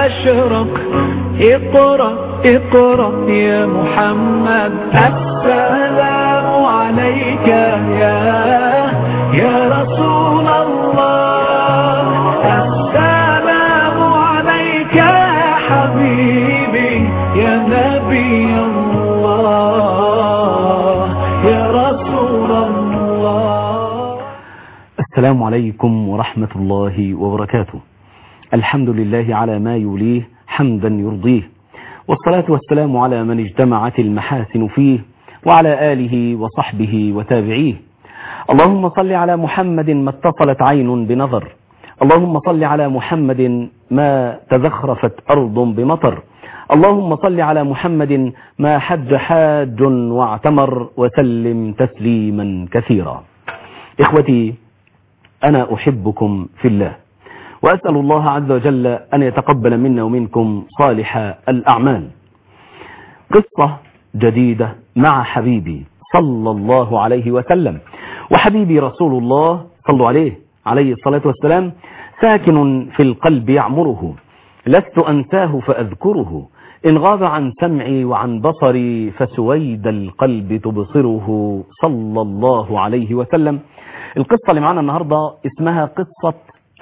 أشرق اقرأ اقرأ يا محمد السلام عليك يا يا رسول الله السلام عليك يا حبيبي يا نبي الله يا رسول الله السلام عليكم ورحمة الله وبركاته الحمد لله على ما يوليه حمدا يرضيه والصلاة والسلام على من اجتمعت المحاسن فيه وعلى آله وصحبه وتابعيه اللهم صل على محمد ما اتصلت عين بنظر اللهم صل على محمد ما تزخرفت أرض بمطر اللهم صل على محمد ما حج حاج واعتمر وسلم تسليما كثيرا إخوتي أنا أحبكم في الله وأسأل الله عز وجل أن يتقبل منا ومنكم صالح الأعمال قصة جديدة مع حبيبي صلى الله عليه وسلم وحبيبي رسول الله صلوا عليه عليه الصلاة والسلام ساكن في القلب يعمره لست أنساه فأذكره إن غاب عن سمعي وعن بصري فسويد القلب تبصره صلى الله عليه وسلم القصة اللي معانا النهاردة اسمها قصة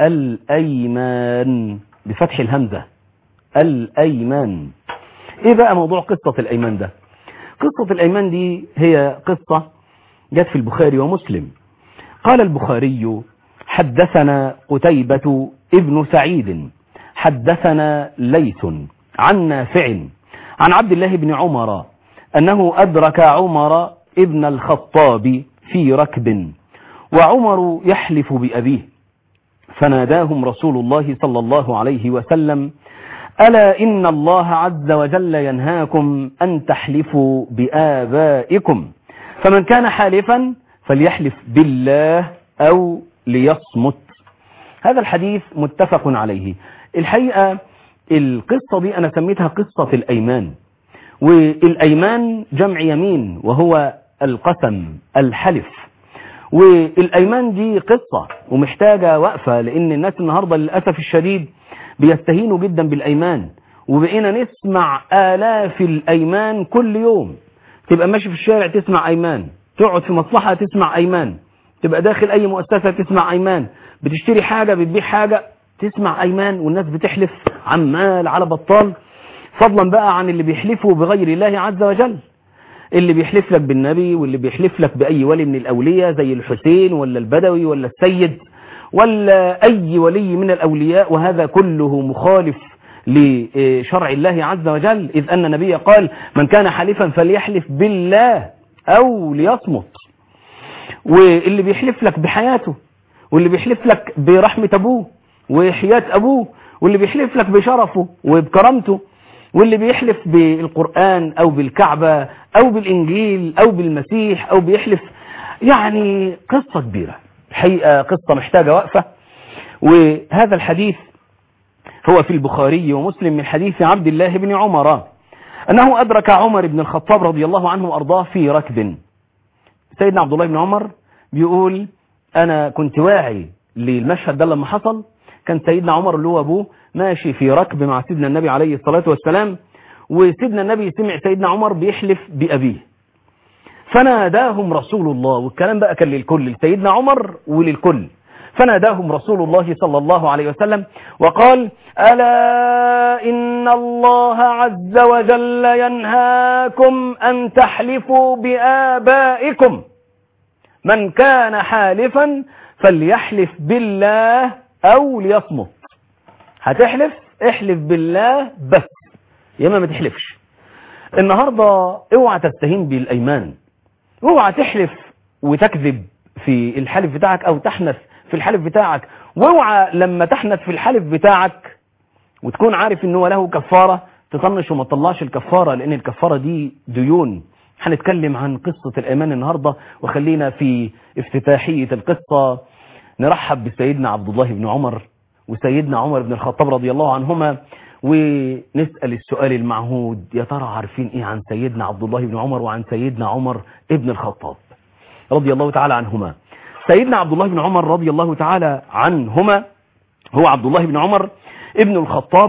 الأيمان بفتح الهمزة الأيمان ايه بقى موضوع قصة الأيمان ده قصة الأيمان دي هي قصة جت في البخاري ومسلم قال البخاري حدثنا قتيبة ابن سعيد حدثنا ليث عن نافع عن عبد الله بن عمر أنه أدرك عمر ابن الخطاب في ركب وعمر يحلف بأبيه فناداهم رسول الله صلى الله عليه وسلم ألا إن الله عز وجل ينهاكم أن تحلفوا بآبائكم فمن كان حالفا فليحلف بالله أو ليصمت هذا الحديث متفق عليه الحقيقة القصة دي أنا سميتها قصة الأيمان والأيمان جمع يمين وهو القسم الحلف والأيمان دي قصة ومحتاجة وقفة لأن الناس النهاردة للأسف الشديد بيستهينوا جدا بالأيمان وبقينا نسمع آلاف الأيمان كل يوم تبقى ماشي في الشارع تسمع أيمان تقعد في مصلحة تسمع أيمان تبقى داخل أي مؤسسة تسمع أيمان بتشتري حاجة بتبيع حاجة تسمع أيمان والناس بتحلف عمال على بطال فضلا بقى عن اللي بيحلفوا بغير الله عز وجل اللي بيحلف لك بالنبي واللي بيحلف لك بأي ولي من الأولياء زي الحسين ولا البدوي ولا السيد ولا أي ولي من الأولياء وهذا كله مخالف لشرع الله عز وجل إذ أن النبي قال من كان حلفا فليحلف بالله أو ليصمت واللي بيحلف لك بحياته واللي بيحلف لك برحمة أبوه وحياة أبوه واللي بيحلف لك بشرفه وبكرامته واللي بيحلف بالقرآن أو بالكعبة أو بالإنجيل أو بالمسيح أو بيحلف يعني قصة كبيرة الحقيقة قصة محتاجة وقفة وهذا الحديث هو في البخاري ومسلم من حديث عبد الله بن عمر أنه أدرك عمر بن الخطاب رضي الله عنه وأرضاه في ركب سيدنا عبد الله بن عمر بيقول أنا كنت واعي للمشهد ده لما حصل كان سيدنا عمر اللي هو أبوه ماشي في ركب مع سيدنا النبي عليه الصلاة والسلام وسيدنا النبي سمع سيدنا عمر بيحلف بأبيه فناداهم رسول الله والكلام بقى كان للكل لسيدنا عمر وللكل فناداهم رسول الله صلى الله عليه وسلم وقال ألا إن الله عز وجل ينهاكم أن تحلفوا بآبائكم من كان حالفا فليحلف بالله أو ليصمت هتحلف احلف بالله بس يا اما ما تحلفش النهاردة اوعى تستهين بالأيمان اوعى تحلف وتكذب في الحلف بتاعك او تحنث في الحلف بتاعك واوعى لما تحنث في الحلف بتاعك وتكون عارف ان هو له كفارة تطنش وما تطلعش الكفارة لان الكفارة دي ديون هنتكلم عن قصة الأيمان النهاردة وخلينا في افتتاحية القصة نرحب بسيدنا عبد الله بن عمر وسيدنا عمر بن الخطاب رضي الله عنهما ونسأل السؤال المعهود يا ترى عارفين ايه عن سيدنا عبد الله بن عمر وعن سيدنا عمر ابن الخطاب رضي الله تعالى عنهما سيدنا عبد الله بن عمر رضي الله تعالى عنهما هو عبد الله بن عمر ابن الخطاب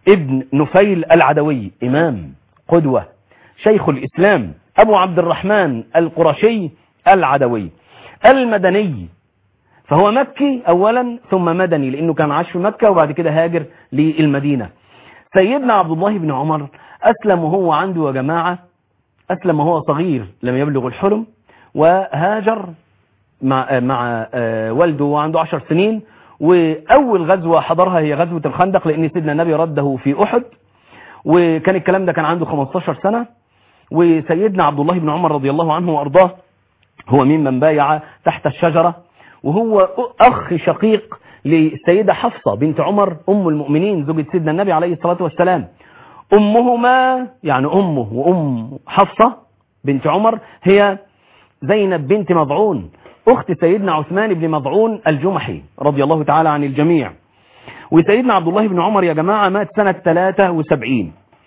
ابن نفيل العدوي إمام قدوة شيخ الإسلام أبو عبد الرحمن القرشي العدوي المدني فهو مكي أولا ثم مدني لأنه كان عاش في مكة وبعد كده هاجر للمدينة سيدنا عبد الله بن عمر أسلم وهو عنده يا جماعة أسلم وهو صغير لم يبلغ الحلم وهاجر مع, مع والده وعنده عشر سنين وأول غزوة حضرها هي غزوة الخندق لأن سيدنا النبي رده في أحد وكان الكلام ده كان عنده 15 سنة وسيدنا عبد الله بن عمر رضي الله عنه وأرضاه هو ممن بايع تحت الشجرة وهو أخ شقيق للسيدة حفصة بنت عمر أم المؤمنين زوجة سيدنا النبي عليه الصلاة والسلام أمهما يعني أمه وأم حفصة بنت عمر هي زينب بنت مضعون أخت سيدنا عثمان بن مضعون الجمحي رضي الله تعالى عن الجميع وسيدنا عبد الله بن عمر يا جماعة مات سنة 73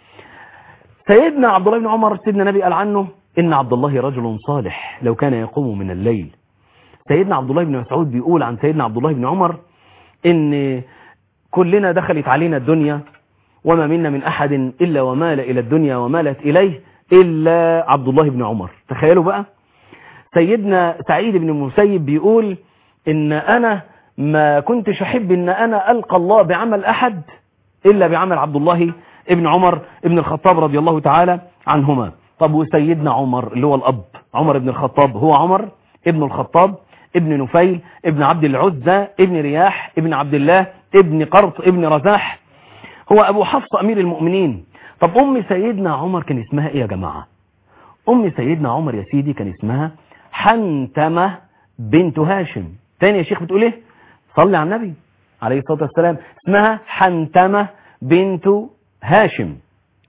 سيدنا عبد الله بن عمر سيدنا النبي قال عنه إن عبد الله رجل صالح لو كان يقوم من الليل سيدنا عبد الله بن مسعود بيقول عن سيدنا عبد الله بن عمر إن كلنا دخلت علينا الدنيا وما منا من أحد إلا ومال إلى الدنيا ومالت إليه إلا عبد الله بن عمر تخيلوا بقى سيدنا سعيد بن المسيب بيقول إن أنا ما كنتش أحب إن أنا ألقى الله بعمل أحد إلا بعمل عبد الله ابن عمر ابن الخطاب رضي الله تعالى عنهما طب وسيدنا عمر اللي هو الأب عمر ابن الخطاب هو عمر ابن الخطاب ابن نفيل ابن عبد العزة ابن رياح ابن عبد الله ابن قرط ابن رزاح هو أبو حفص أمير المؤمنين طب أم سيدنا عمر كان اسمها إيه يا جماعة أم سيدنا عمر يا سيدي كان اسمها حنتمة بنت هاشم تاني يا شيخ بتقول إيه صلي على النبي عليه الصلاة والسلام اسمها حنتمة بنت هاشم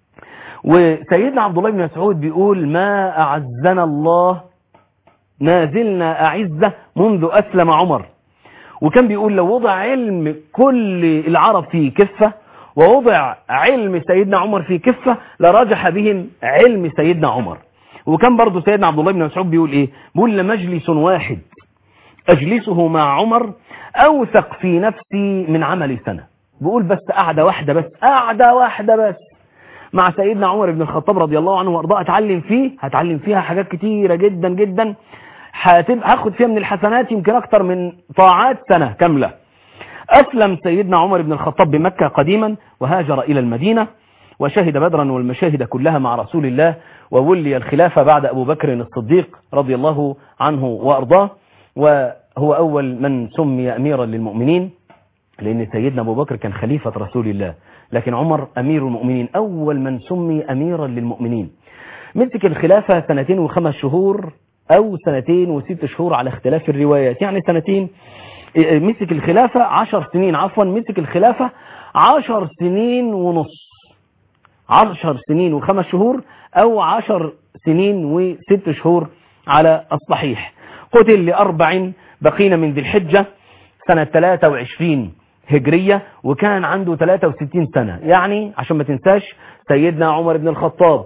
وسيدنا عبد الله بن مسعود بيقول ما أعزنا الله ما زلنا أعزة منذ أسلم عمر وكان بيقول لو وضع علم كل العرب في كفة ووضع علم سيدنا عمر في كفة لرجح بهم علم سيدنا عمر وكان برضو سيدنا عبد الله بن مسعود بيقول ايه بيقول لمجلس واحد اجلسه مع عمر اوثق في نفسي من عمل سنة بيقول بس قعدة واحدة بس قعدة واحدة بس مع سيدنا عمر بن الخطاب رضي الله عنه وارضاه اتعلم فيه هتعلم فيها حاجات كتيرة جدا جدا هتبقى هاخد فيها من الحسنات يمكن اكتر من طاعات سنة كاملة أسلم سيدنا عمر بن الخطاب بمكة قديما وهاجر إلى المدينة وشهد بدرا والمشاهد كلها مع رسول الله وولي الخلافة بعد أبو بكر الصديق رضي الله عنه وأرضاه وهو أول من سمي أميرا للمؤمنين لأن سيدنا أبو بكر كان خليفة رسول الله لكن عمر أمير المؤمنين أول من سمي أميرا للمؤمنين مسك الخلافة سنتين وخمس شهور أو سنتين وست شهور على اختلاف الروايات يعني سنتين مسك الخلافة عشر سنين عفوا مسك الخلافة عشر سنين ونص عشر سنين وخمس شهور او عشر سنين وست شهور على الصحيح قتل لأربع بقين من ذي الحجة سنة 23 هجرية وكان عنده 63 سنة يعني عشان ما تنساش سيدنا عمر بن الخطاب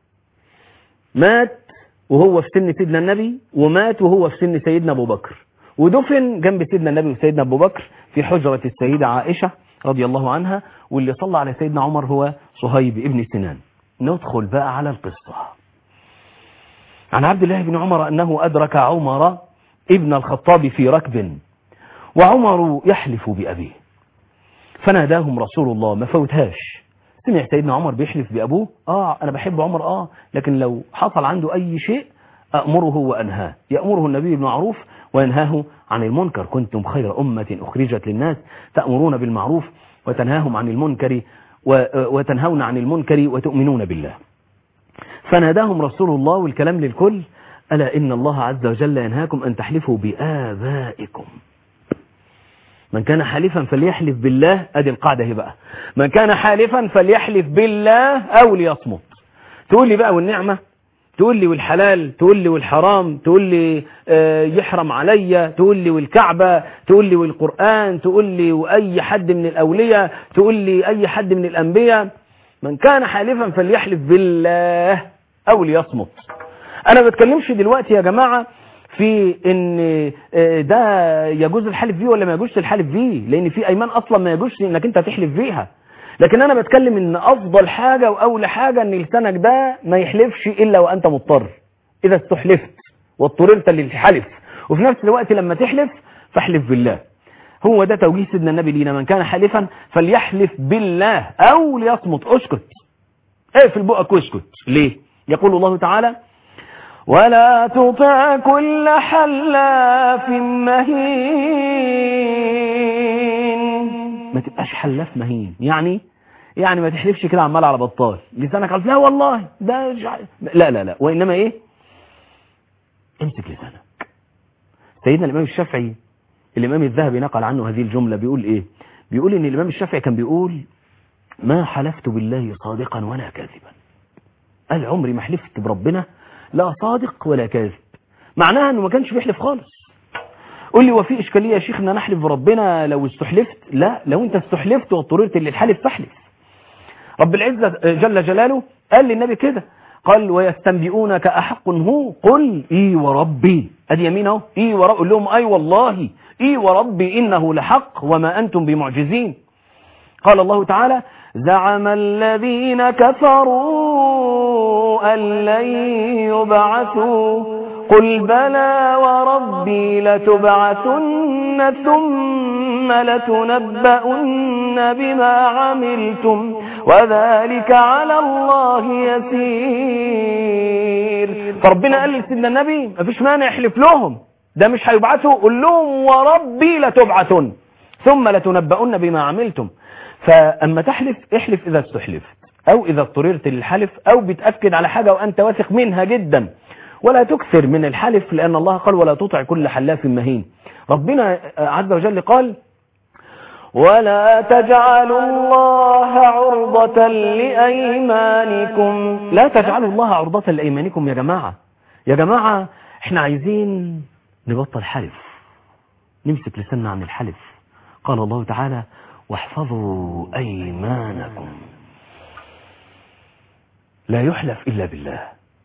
مات وهو في سن سيدنا النبي ومات وهو في سن سيدنا أبو بكر ودفن جنب سيدنا النبي وسيدنا أبو بكر في حجرة السيدة عائشة رضي الله عنها واللي صلى على سيدنا عمر هو صهيب ابن سنان ندخل بقى على القصة عن عبد الله بن عمر أنه أدرك عمر ابن الخطاب في ركب وعمر يحلف بأبيه فناداهم رسول الله ما فوتهاش سمع سيدنا عمر بيحلف بأبوه آه أنا بحب عمر آه لكن لو حصل عنده أي شيء أأمره وأنهاه يأمره النبي بالمعروف وينهاه عن المنكر كنتم خير أمة أخرجت للناس تأمرون بالمعروف وتنهاهم عن المنكر وتنهون عن المنكر وتؤمنون بالله فناداهم رسول الله والكلام للكل ألا إن الله عز وجل ينهاكم أن تحلفوا بآبائكم من كان حالفا فليحلف بالله ادي القاعدة هي بقى من كان حالفا فليحلف بالله او ليصمت تقول لي بقى والنعمة تقول لي والحلال تقول لي والحرام تقول لي آه يحرم عليا تقول لي والكعبة تقول لي والقرآن تقول لي وأي حد من الأولياء تقول لي أي حد من الأنبياء من كان حالفا فليحلف بالله أو ليصمت أنا ما بتكلمش دلوقتي يا جماعة في ان ده يجوز الحلف فيه ولا ما يجوزش الحلف فيه لان في ايمان اصلا ما يجوزش انك انت تحلف فيها لكن انا بتكلم ان افضل حاجة واولى حاجة ان لسانك ده ما يحلفش الا وانت مضطر اذا استحلفت واضطررت للحلف وفي نفس الوقت لما تحلف فاحلف بالله هو ده توجيه سيدنا النبي لينا من كان حالفا فليحلف بالله او ليصمت اسكت اقفل بقك واسكت ليه يقول الله تعالى ولا تطع كل حلاف مهين ما تبقاش حلاف مهين يعني يعني ما تحلفش كده عمال على بطال لسانك عارف لا والله ده مش عارف. لا لا لا وانما ايه امسك لسانك سيدنا الامام الشافعي الامام الذهبي نقل عنه هذه الجملة بيقول ايه بيقول ان الامام الشافعي كان بيقول ما حلفت بالله صادقا ولا كاذبا قال عمري ما حلفت بربنا لا صادق ولا كاذب معناها انه ما كانش بيحلف خالص قول لي وفي اشكاليه يا شيخ ان انا احلف بربنا لو استحلفت لا لو انت استحلفت واضطررت للحلف فاحلف رب العزه جل جلاله قال للنبي كده قال ويستنبئونك احق هو قل اي وربي ادي يمين اهو اي ورب قول لهم اي والله اي وربي انه لحق وما انتم بمعجزين قال الله تعالى زعم الذين كفروا أن لن يبعثوا قل بلى وربي لتبعثن ثم لتنبؤن بما عملتم وذلك على الله يسير فربنا قال لسيدنا النبي مفيش مانع يحلف لهم ده مش هيبعثوا قل لهم وربي لتبعثن ثم لتنبؤن بما عملتم فأما تحلف احلف إذا استحلفت أو إذا اضطررت للحلف أو بتأكد على حاجة وأنت واثق منها جدا ولا تكثر من الحلف لأن الله قال ولا تطع كل حلاف مهين ربنا عز وجل قال ولا تجعلوا الله عرضة لأيمانكم لا تجعلوا الله عرضة لأيمانكم يا جماعة يا جماعة احنا عايزين نبطل حلف نمسك لساننا عن الحلف قال الله تعالى واحفظوا أيمانكم لا يحلف إلا بالله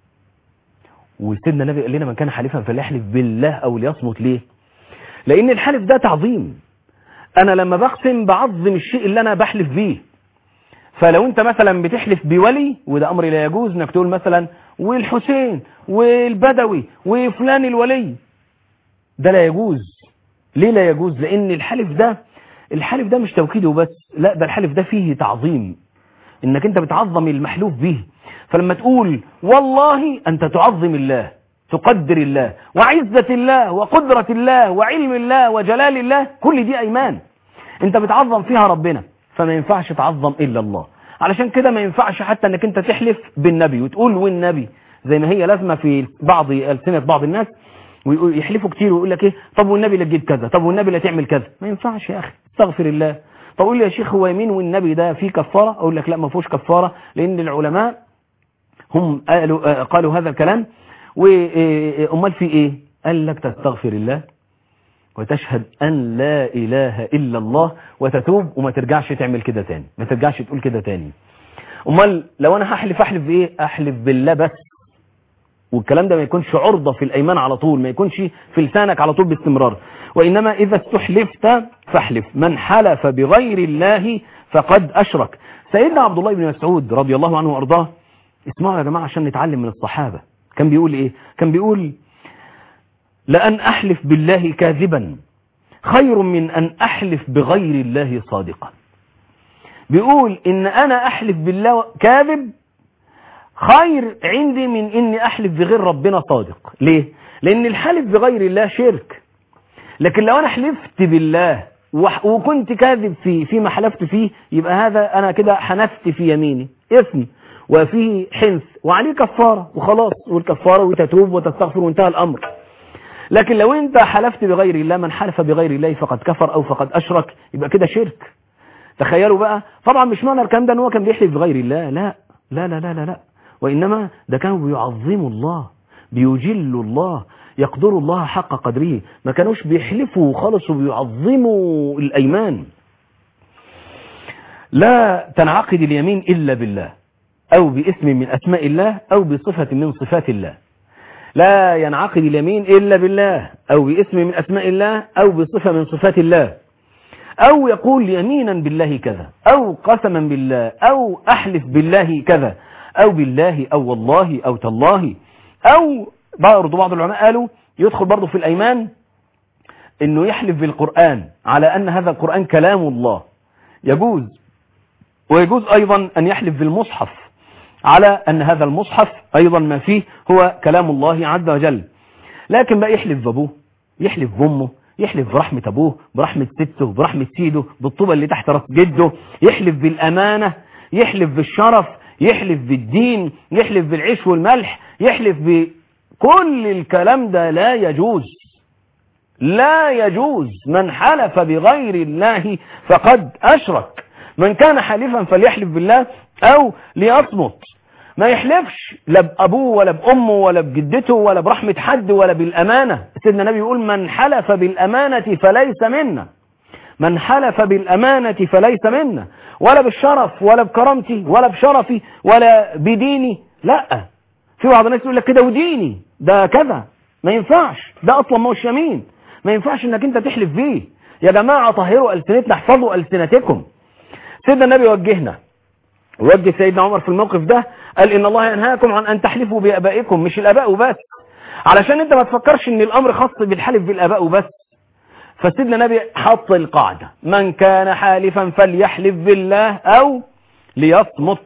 وسيدنا النبي قال لنا من كان حالفا فليحلف بالله أو ليصمت ليه لأن الحلف ده تعظيم أنا لما بقسم بعظم الشيء اللي أنا بحلف بيه فلو أنت مثلا بتحلف بولي وده أمر لا يجوز أنك تقول مثلا والحسين والبدوي وفلان الولي ده لا يجوز ليه لا يجوز لأن الحلف ده الحلف ده مش توكيد وبس لا ده الحلف ده فيه تعظيم انك انت بتعظم المحلوف به فلما تقول والله انت تعظم الله تقدر الله وعزة الله وقدرة الله وعلم الله وجلال الله كل دي ايمان انت بتعظم فيها ربنا فما ينفعش تعظم الا الله علشان كده ما ينفعش حتى انك انت تحلف بالنبي وتقول والنبي زي ما هي لازمة في بعض ألسنة بعض الناس ويحلفوا كتير ويقول لك ايه طب والنبي لا تجيب كذا طب والنبي لا تعمل كذا ما ينفعش يا اخي استغفر الله طب قول لي يا شيخ هو يمين والنبي ده فيه كفاره اقول لك لا ما فيهوش كفاره لان العلماء هم قالوا قالوا هذا الكلام وامال في ايه قال لك تستغفر الله وتشهد ان لا اله الا الله وتتوب وما ترجعش تعمل كده تاني ما ترجعش تقول كده تاني امال لو انا هحلف احلف بايه احلف بالله بس والكلام ده ما يكونش عرضة في الأيمان على طول ما يكونش في لسانك على طول باستمرار وإنما إذا استحلفت فاحلف من حلف بغير الله فقد أشرك سيدنا عبد الله بن مسعود رضي الله عنه وأرضاه اسمعوا يا جماعة عشان نتعلم من الصحابة كان بيقول إيه كان بيقول لأن أحلف بالله كاذبا خير من أن أحلف بغير الله صادقا بيقول إن أنا أحلف بالله كاذب خير عندي من اني احلف بغير ربنا صادق ليه لان الحلف بغير الله شرك لكن لو انا حلفت بالله وكنت كاذب فيه فيما حلفت فيه يبقى هذا انا كده حنفت في يميني اثم وفيه حنث وعليه كفارة وخلاص والكفارة وتتوب وتستغفر وانتهى الامر لكن لو انت حلفت بغير الله من حلف بغير الله فقد كفر او فقد اشرك يبقى كده شرك تخيلوا بقى طبعا مش معنى الكلام ده ان هو كان بيحلف بغير الله لا لا لا لا لا, لا. وإنما ده كانوا بيعظموا الله بيجلوا الله يقدروا الله حق قدره ما كانوش بيحلفوا خالص وبيعظموا الأيمان لا تنعقد اليمين إلا بالله أو باسم من أسماء الله أو بصفة من صفات الله لا ينعقد اليمين إلا بالله أو باسم من أسماء الله أو بصفة من صفات الله أو يقول يمينا بالله كذا أو قسما بالله أو أحلف بالله كذا أو بالله أو والله أو تالله أو برضو بعض العلماء قالوا يدخل برضو في الأيمان أنه يحلف بالقرآن على أن هذا القرآن كلام الله يجوز ويجوز أيضا أن يحلف بالمصحف على أن هذا المصحف أيضا ما فيه هو كلام الله عز وجل لكن بقى يحلف بأبوه يحلف بأمه يحلف برحمة أبوه برحمة سته برحمة سيده بالطوبة اللي تحت راس جده يحلف بالأمانة يحلف بالشرف يحلف بالدين يحلف بالعيش والملح يحلف بكل الكلام ده لا يجوز لا يجوز من حلف بغير الله فقد أشرك من كان حالفا فليحلف بالله أو ليصمت ما يحلفش لا بأبوه ولا بأمه ولا بجدته ولا برحمة حد ولا بالأمانة سيدنا النبي يقول من حلف بالأمانة فليس منا من حلف بالأمانة فليس منا ولا بالشرف ولا بكرامتي ولا بشرفي ولا بديني لا في بعض الناس يقول لك كده وديني ده كذا ما ينفعش ده أصلا ما هوش يمين ما ينفعش انك انت تحلف بيه يا جماعة طهروا ألسنتنا احفظوا ألسنتكم سيدنا النبي وجهنا وجه سيدنا عمر في الموقف ده قال إن الله ينهاكم عن أن تحلفوا بآبائكم مش الآباء وبس علشان انت ما تفكرش ان الأمر خاص بالحلف بالآباء وبس فسيدنا النبي حط القاعدة من كان حالفا فليحلف بالله أو ليصمت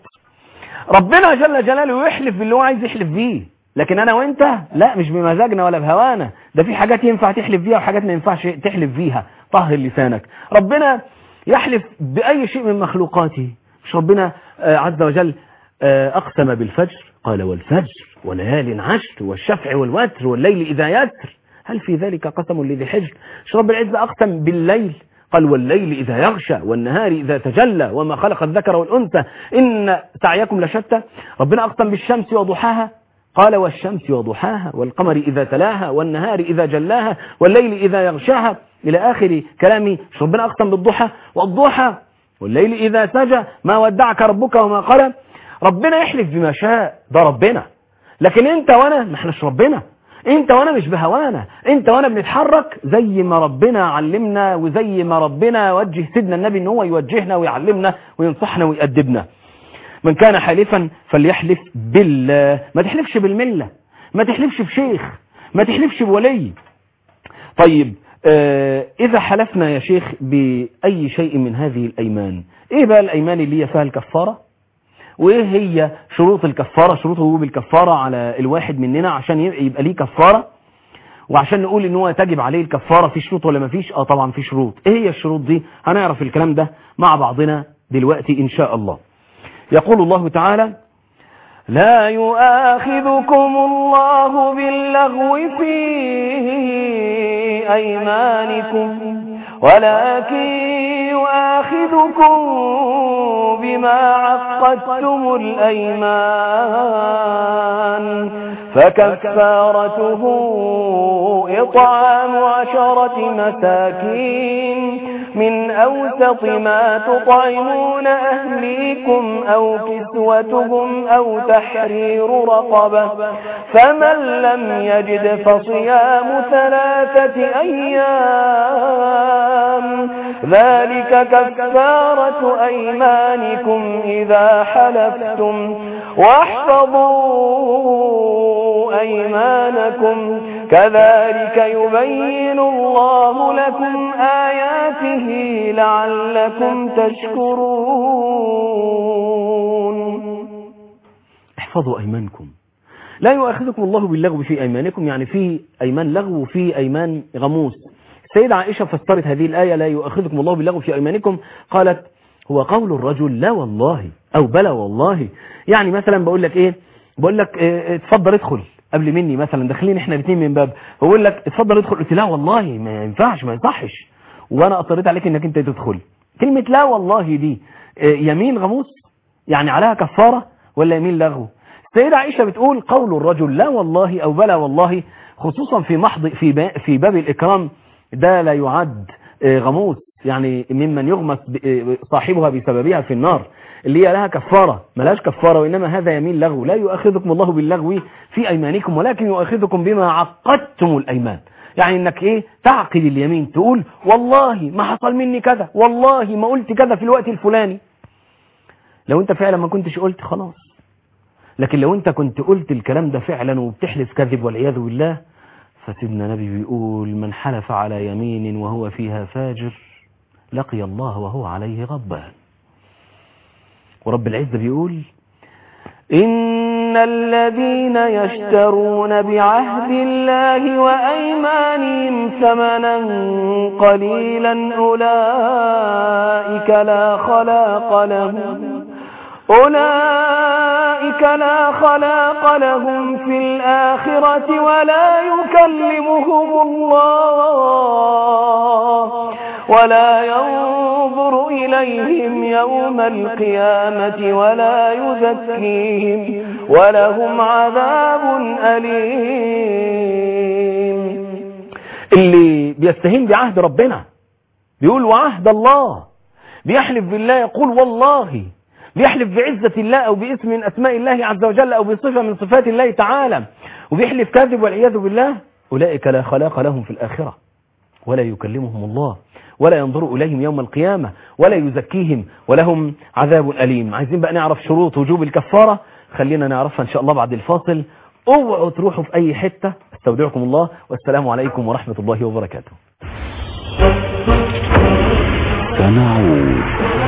ربنا جل جلاله يحلف باللي هو عايز يحلف بيه لكن انا وانت لا مش بمزاجنا ولا بهوانا ده في حاجات ينفع تحلف بيها وحاجات ما ينفعش تحلف بيها طهر لسانك ربنا يحلف بأي شيء من مخلوقاته مش ربنا عز وجل أقسم بالفجر قال والفجر وليال عشر والشفع والوتر والليل إذا يسر هل في ذلك قسم لذي حجر مش رب العزة أقسم بالليل قال والليل إذا يغشى والنهار إذا تجلى وما خلق الذكر والأنثى إن سعيكم لشتى ربنا أقسم بالشمس وضحاها قال والشمس وضحاها والقمر إذا تلاها والنهار إذا جلاها والليل إذا يغشاها إلى آخر كلامي مش ربنا أقسم بالضحى والضحى والليل إذا سجى ما ودعك ربك وما قال ربنا يحلف بما شاء ده ربنا لكن انت وانا ما احناش ربنا انت وانا مش بهوانا انت وانا بنتحرك زي ما ربنا علمنا وزي ما ربنا وجه سيدنا النبي ان هو يوجهنا ويعلمنا وينصحنا ويأدبنا من كان حالفا فليحلف بالله ما تحلفش بالملة ما تحلفش بشيخ ما تحلفش بولي طيب آه إذا حلفنا يا شيخ بأي شيء من هذه الأيمان إيه بقى الأيمان اللي هي فيها الكفارة وإيه هي شروط الكفارة شروط وجوب الكفارة على الواحد مننا عشان يبقى ليه كفارة وعشان نقول ان هو تجب عليه الكفارة في شروط ولا ما فيش اه طبعا في شروط ايه هي الشروط دي هنعرف الكلام ده مع بعضنا دلوقتي ان شاء الله يقول الله تعالى لا يؤاخذكم الله باللغو في أيمانكم ولكن يؤاخذكم بما عقدتم الأيمان فكفارته إطعام عشرة مساكين من أوسط ما تطعمون أهليكم أو كسوتهم أو تحرير رقبة فمن لم يجد فصيام ثلاثة أيام ذلك كفارة أيمانكم إذا حلفتم واحفظوا أيمانكم كذلك يبين الله لكم آياته لعلكم تشكرون احفظوا أيمانكم لا يؤاخذكم الله باللغو في أيمانكم يعني في أيمان لغو وفي أيمان غموس السيدة عائشة فسرت هذه الآية لا يؤاخذكم الله باللغو في أيمانكم قالت هو قول الرجل لا والله أو بلا والله يعني مثلا بقول لك إيه بقول لك إيه اتفضل ادخل قبل مني مثلا داخلين احنا الاثنين من باب بقول لك اتفضل ادخل قلت لا والله ما ينفعش ما يصحش وانا اصريت عليك انك انت تدخل كلمة لا والله دي إيه يمين غموس يعني عليها كفارة ولا يمين لغو السيدة عائشة بتقول قول الرجل لا والله او بلا والله خصوصا في محض في في باب الاكرام ده لا يعد غموس يعني ممن يغمس صاحبها بسببها في النار اللي هي لها كفارة ملاش كفارة وإنما هذا يمين لغو لا يؤاخذكم الله باللغو في أيمانكم ولكن يؤاخذكم بما عقدتم الأيمان يعني انك ايه تعقد اليمين تقول والله ما حصل مني كذا والله ما قلت كذا في الوقت الفلاني لو انت فعلا ما كنتش قلت خلاص لكن لو انت كنت قلت الكلام ده فعلا وبتحلف كذب والعياذ بالله فسيدنا نبي بيقول من حلف على يمين وهو فيها فاجر لقي الله وهو عليه غضبان ورب العزة بيقول إن الذين يشترون بعهد الله وأيمانهم ثمنا قليلا أولئك لا خلاق لهم أولئك لا خلاق لهم في الآخرة ولا يكلمهم الله ولا ينظر إليهم يوم القيامة ولا يزكيهم ولهم عذاب أليم اللي بيستهين بعهد ربنا بيقول وعهد الله بيحلف بالله يقول والله بيحلف بعزة الله أو باسم من أسماء الله عز وجل أو بصفة من صفات الله تعالى وبيحلف كاذب والعياذ بالله أولئك لا خلاق لهم في الآخرة ولا يكلمهم الله ولا ينظر إليهم يوم القيامة ولا يزكيهم ولهم عذاب أليم عايزين بقى نعرف شروط وجوب الكفارة خلينا نعرفها إن شاء الله بعد الفاصل اوعوا تروحوا في أي حتة استودعكم الله والسلام عليكم ورحمة الله وبركاته سنعود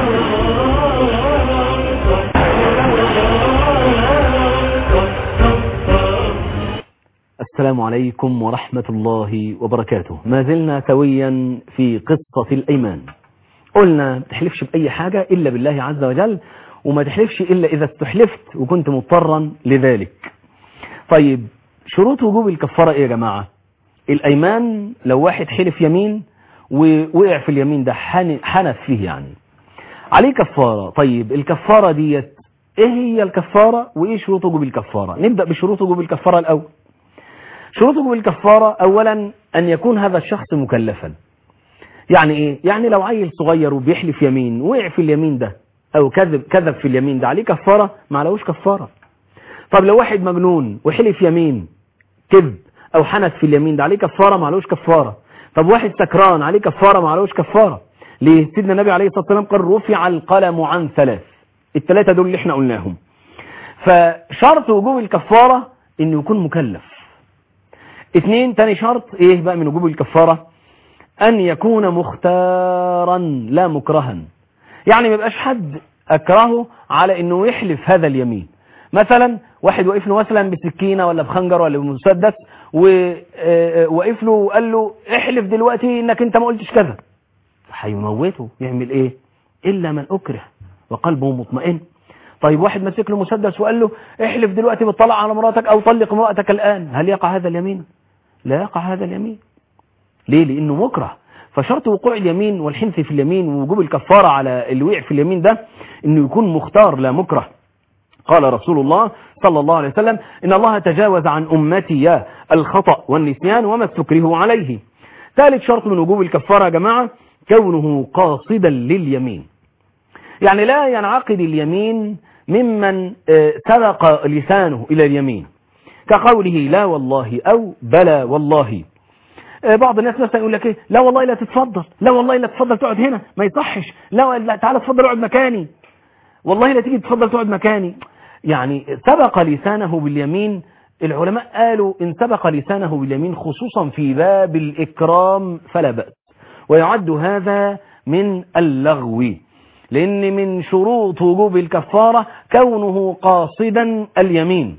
السلام عليكم ورحمة الله وبركاته ما زلنا سويا في قصة الأيمان قلنا ما تحلفش بأي حاجة إلا بالله عز وجل وما تحلفش إلا إذا استحلفت وكنت مضطرا لذلك طيب شروط وجوب الكفارة إيه يا جماعة الأيمان لو واحد حلف يمين ووقع في اليمين ده حنف فيه يعني عليه كفارة طيب الكفارة ديت ايه هي الكفارة وايه شروط وجوب الكفارة نبدأ بشروط وجوب الكفارة الأول شروط وجوب الكفارة أولا أن يكون هذا الشخص مكلفا يعني إيه؟ يعني لو عيل صغير وبيحلف يمين وقع في اليمين ده أو كذب كذب في اليمين ده عليه كفارة ما عليهوش كفارة طب لو واحد مجنون وحلف يمين كذب أو حنث في اليمين ده عليه كفارة ما عليهوش كفارة طب واحد سكران عليه كفارة ما عليهوش كفارة ليه سيدنا النبي عليه الصلاة والسلام قال رفع القلم عن ثلاث الثلاثة دول اللي احنا قلناهم فشرط وجوب الكفارة انه يكون مكلف اثنين تاني شرط ايه بقى من وجوب الكفارة ان يكون مختارا لا مكرها يعني ما يبقاش حد اكرهه على انه يحلف هذا اليمين مثلا واحد وقف له مثلا بسكينة ولا بخنجر ولا بمسدس ووقف له وقال له احلف دلوقتي انك انت ما قلتش كذا هيموته يعمل ايه الا من اكره وقلبه مطمئن طيب واحد مسك له مسدس وقال له احلف دلوقتي بتطلع على مراتك او طلق امرأتك الان هل يقع هذا اليمين لا يقع هذا اليمين ليه لانه مكره فشرط وقوع اليمين والحنث في اليمين ووجوب الكفارة على اللي وقع في اليمين ده انه يكون مختار لا مكره قال رسول الله صلى الله عليه وسلم إن الله تجاوز عن أمتي الخطأ والنسيان وما استكرهوا عليه ثالث شرط من وجوب الكفارة يا جماعة كونه قاصدا لليمين يعني لا ينعقد اليمين ممن سبق لسانه إلى اليمين كقوله لا والله أو بلى والله بعض الناس مثلا يقول لك ايه لا والله لا تتفضل لا والله لا تتفضل تقعد هنا ما يصحش لا, لا تعالى تفضل اقعد مكاني والله لا تيجي تفضل تقعد مكاني يعني سبق لسانه باليمين العلماء قالوا إن سبق لسانه باليمين خصوصا في باب الإكرام فلا بأس ويعد هذا من اللغو لأن من شروط وجوب الكفارة كونه قاصدا اليمين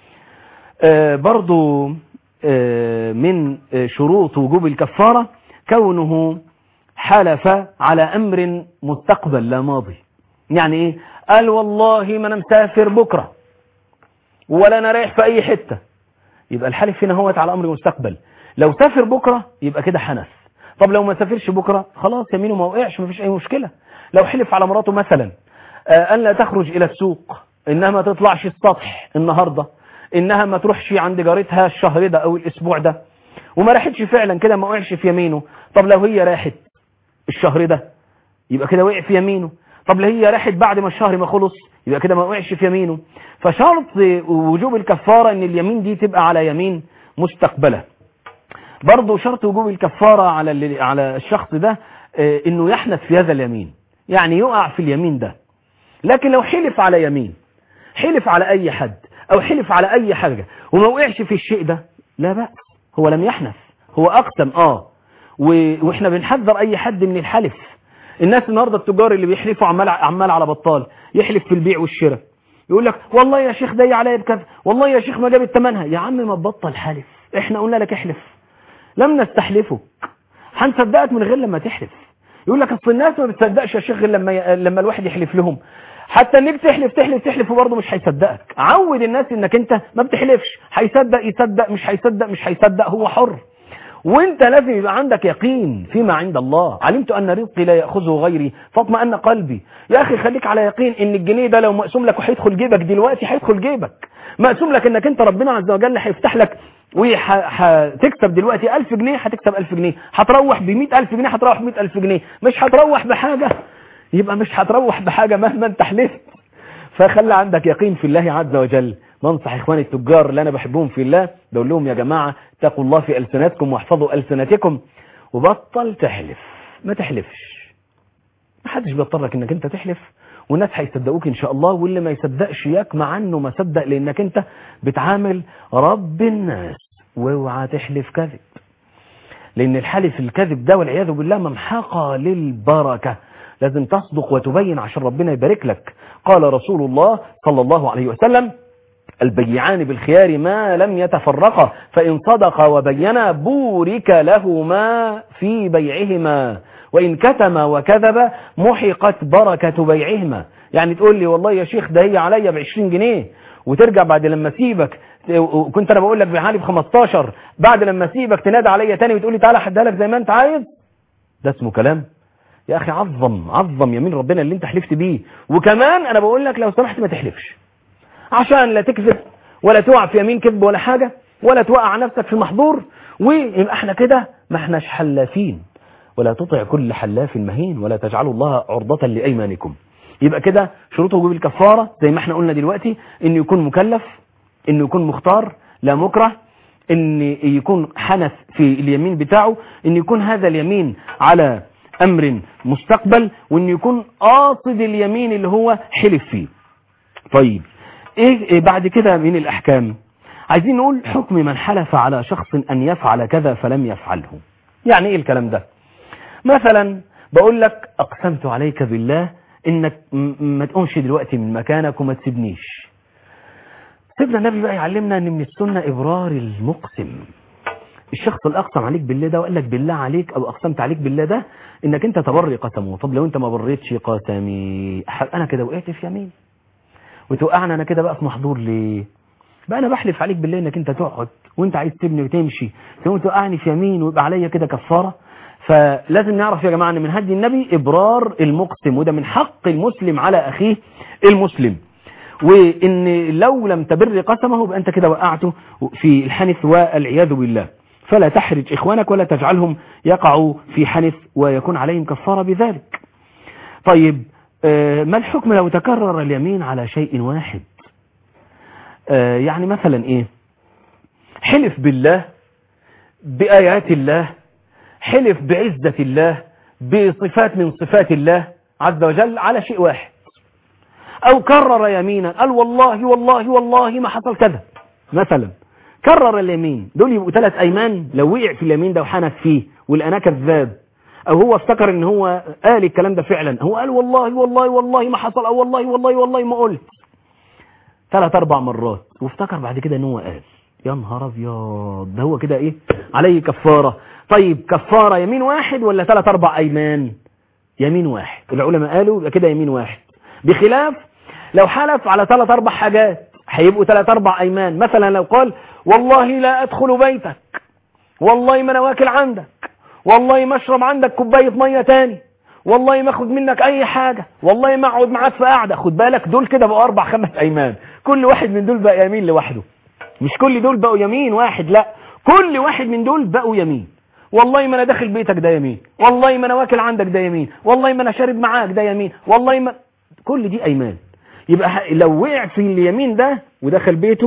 آه برضو آه من شروط وجوب الكفارة كونه حلف على أمر مستقبل لا ماضي يعني ايه قال والله ما انا مسافر بكرة ولا انا رايح في اي حتة يبقى الحلف هنا هو على امر مستقبل لو سافر بكرة يبقى كده حنث طب لو ما سافرش بكرة خلاص يمينه ما وقعش ما فيش اي مشكلة لو حلف على مراته مثلا ان لا تخرج الى السوق انها ما تطلعش السطح النهاردة انها ما تروحش عند جارتها الشهر ده او الاسبوع ده وما راحتش فعلا كده ما وقعش في يمينه طب لو هي راحت الشهر ده يبقى كده وقع في يمينه طب لو هي راحت بعد ما الشهر ما خلص يبقى كده ما وقعش في يمينه فشرط وجوب الكفارة ان اليمين دي تبقى على يمين مستقبلة برضه شرط وجوب الكفارة على اللي على الشخص ده آه، انه يحنث في هذا اليمين يعني يقع في اليمين ده لكن لو حلف على يمين حلف على اي حد او حلف على اي حاجة وما وقعش في الشيء ده لا بأس هو لم يحنث هو اقسم اه و- واحنا بنحذر اي حد من الحلف الناس النهارده التجار اللي بيحلفوا عمال عمال على بطال يحلف في البيع والشراء يقول لك والله يا شيخ ده عليا بكذا والله يا شيخ ما جابت ثمنها يا عم ما تبطل حلف احنا قلنا لك احلف لم نستحلفك هنصدقك من غير لما تحلف يقول لك اصل الناس ما بتصدقش يا شيخ غير لما ي... لما الواحد يحلف لهم حتى انك تحلف تحلف تحلف وبرضه مش هيصدقك عود الناس انك انت ما بتحلفش هيصدق يصدق مش هيصدق مش هيصدق هو حر وانت لازم يبقى عندك يقين فيما عند الله علمت ان رزقي لا ياخذه غيري فاطمئن قلبي يا اخي خليك على يقين ان الجنيه ده لو مقسوم لك وهيدخل جيبك دلوقتي هيدخل جيبك مقسوم لك انك انت ربنا عز وجل هيفتح لك وهتكسب دلوقتي 1000 جنيه هتكسب 1000 جنيه هتروح ب 100000 جنيه هتروح ب 100000 جنيه مش هتروح بحاجه يبقى مش هتروح بحاجه مهما انت حلفت فخلي عندك يقين في الله عز وجل بنصح اخواني التجار اللي انا بحبهم في الله بقول لهم يا جماعه اتقوا الله في السنتكم واحفظوا السنتكم وبطل تحلف ما تحلفش ما حدش بيضطرك انك انت تحلف والناس هيصدقوك ان شاء الله واللي ما يصدقش ياك مع انه ما صدق لانك انت بتعامل رب الناس واوعى تحلف كذب لان الحلف الكذب ده والعياذ بالله ممحقة للبركة لازم تصدق وتبين عشان ربنا يبارك لك قال رسول الله صلى الله عليه وسلم البيعان بالخيار ما لم يتفرقا فإن صدقا وبينا بورك لهما في بيعهما وإن كتم وكذب محقت بركة بيعهما يعني تقول لي والله يا شيخ ده هي عليا ب 20 جنيه وترجع بعد لما اسيبك وكنت انا بقول لك بيعها لي ب 15 بعد لما اسيبك تنادى عليا تاني وتقول لي تعالى حدها لك زي ما انت عايز ده اسمه كلام يا اخي عظم عظم يمين ربنا اللي انت حلفت بيه وكمان انا بقول لك لو سمحت ما تحلفش عشان لا تكذب ولا تقع في يمين كذب ولا حاجة ولا توقع نفسك في محظور ويبقى احنا كده ما احناش حلافين ولا تطع كل حلاف مهين ولا تجعلوا الله عرضة لأيمانكم يبقى كده شروط وجوب الكفارة زي ما احنا قلنا دلوقتي انه يكون مكلف انه يكون مختار لا مكره ان يكون حنث في اليمين بتاعه ان يكون هذا اليمين على امر مستقبل وان يكون قاصد اليمين اللي هو حلف فيه طيب ايه إيه بعد كده من الاحكام عايزين نقول حكم من حلف على شخص ان يفعل كذا فلم يفعله يعني ايه الكلام ده مثلا بقول لك اقسمت عليك بالله انك م- ما تقومش دلوقتي من مكانك وما تسيبنيش سيدنا النبي بقى يعلمنا ان من السنة ابرار المقسم الشخص اللي اقسم عليك بالله ده وقال لك بالله عليك او اقسمت عليك بالله ده انك انت تبري قسمه طب لو انت ما بريتش قسمي ح- انا كده وقعت في يمين وتوقعنا انا كده بقى في محظور ليه بقى انا بحلف عليك بالله انك انت تقعد وانت عايز تبني وتمشي تقوم توقعني في يمين ويبقى عليا كده كفاره فلازم نعرف يا جماعه ان من هدي النبي ابرار المقسم وده من حق المسلم على اخيه المسلم وان لو لم تبر قسمه يبقى انت كده وقعته في الحنث والعياذ بالله فلا تحرج اخوانك ولا تجعلهم يقعوا في حنث ويكون عليهم كفاره بذلك طيب آه، ما الحكم لو تكرر اليمين على شيء واحد آه، يعني مثلا ايه حلف بالله بآيات الله حلف بعزة الله بصفات من صفات الله عز وجل على شيء واحد او كرر يمينا قال والله والله والله ما حصل كذا مثلا كرر اليمين دول يبقوا ثلاث ايمان لو وقع في اليمين ده وحنف فيه والأنا كذاب او هو افتكر ان هو قال الكلام ده فعلا هو قال والله والله والله ما حصل او والله والله والله ما قلت ثلاث اربع مرات وافتكر بعد كده ان هو قال يا نهار ابيض ده هو كده ايه عليه كفاره طيب كفاره يمين واحد ولا ثلاث اربع ايمان يمين واحد العلماء قالوا يبقى كده يمين واحد بخلاف لو حلف على ثلاث اربع حاجات هيبقوا ثلاث اربع ايمان مثلا لو قال والله لا ادخل بيتك والله ما انا واكل عندك والله ما اشرب عندك كوبايه ميه تاني والله ما اخد منك اي حاجه والله ما اقعد معاك في قعده خد بالك دول كده بقوا اربع خمس ايمان كل واحد من دول بقى يمين لوحده مش كل دول بقوا يمين واحد لا كل واحد من دول بقوا يمين والله ما انا داخل بيتك ده يمين والله ما انا واكل عندك ده يمين والله ما انا شارب معاك ده يمين والله ما كل دي ايمان يبقى ه- لو وقع في اليمين ده ودخل بيته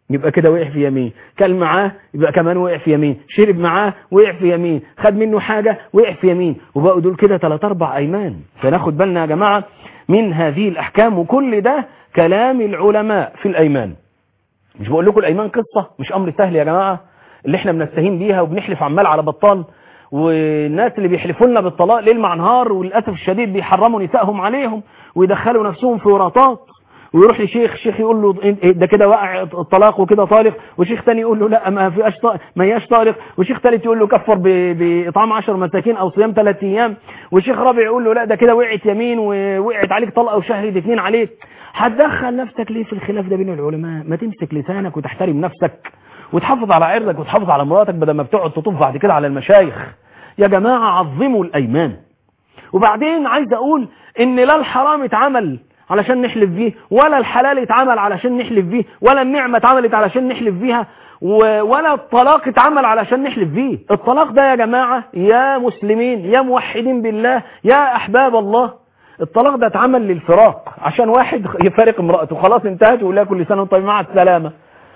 يبقى كده وقع في يمين كل معاه يبقى كمان وقع في يمين شرب معاه وقع في يمين خد منه حاجة وقع في يمين وبقوا دول كده ثلاث اربع ايمان فناخد بالنا يا جماعة من هذه الاحكام وكل ده كلام العلماء في الايمان مش بقول لكم الايمان قصة مش امر سهل يا جماعة اللي احنا بنستهين بيها وبنحلف عمال على بطال والناس اللي بيحلفوا لنا بالطلاق ليل مع نهار وللاسف الشديد بيحرموا نسائهم عليهم ويدخلوا نفسهم في ورطات ويروح لشيخ شيخ يقول له إيه ده كده وقع الطلاق وكده طالق وشيخ تاني يقول له لا ما فيش طالق ما هياش طالق وشيخ ثالث يقول له كفر ب- باطعام 10 مساكين او صيام 3 ايام وشيخ رابع يقول له لا ده كده وقعت يمين ووقعت عليك طلقه وشهد اثنين عليك هتدخل نفسك ليه في الخلاف ده بين العلماء ما تمسك لسانك وتحترم نفسك وتحافظ على عرضك وتحافظ على مراتك بدل ما بتقعد تطوف بعد كده على المشايخ يا جماعه عظموا الايمان وبعدين عايز اقول ان لا الحرام اتعمل علشان نحلف بيه ولا الحلال اتعمل علشان نحلف بيه ولا النعمة اتعملت علشان نحلف بيها و- ولا الطلاق اتعمل علشان نحلف بيه الطلاق ده يا جماعة يا مسلمين يا موحدين بالله يا احباب الله الطلاق ده اتعمل للفراق عشان واحد يفارق امرأته خلاص انتهت ويقول لها كل سنة وانت طيب مع السلامة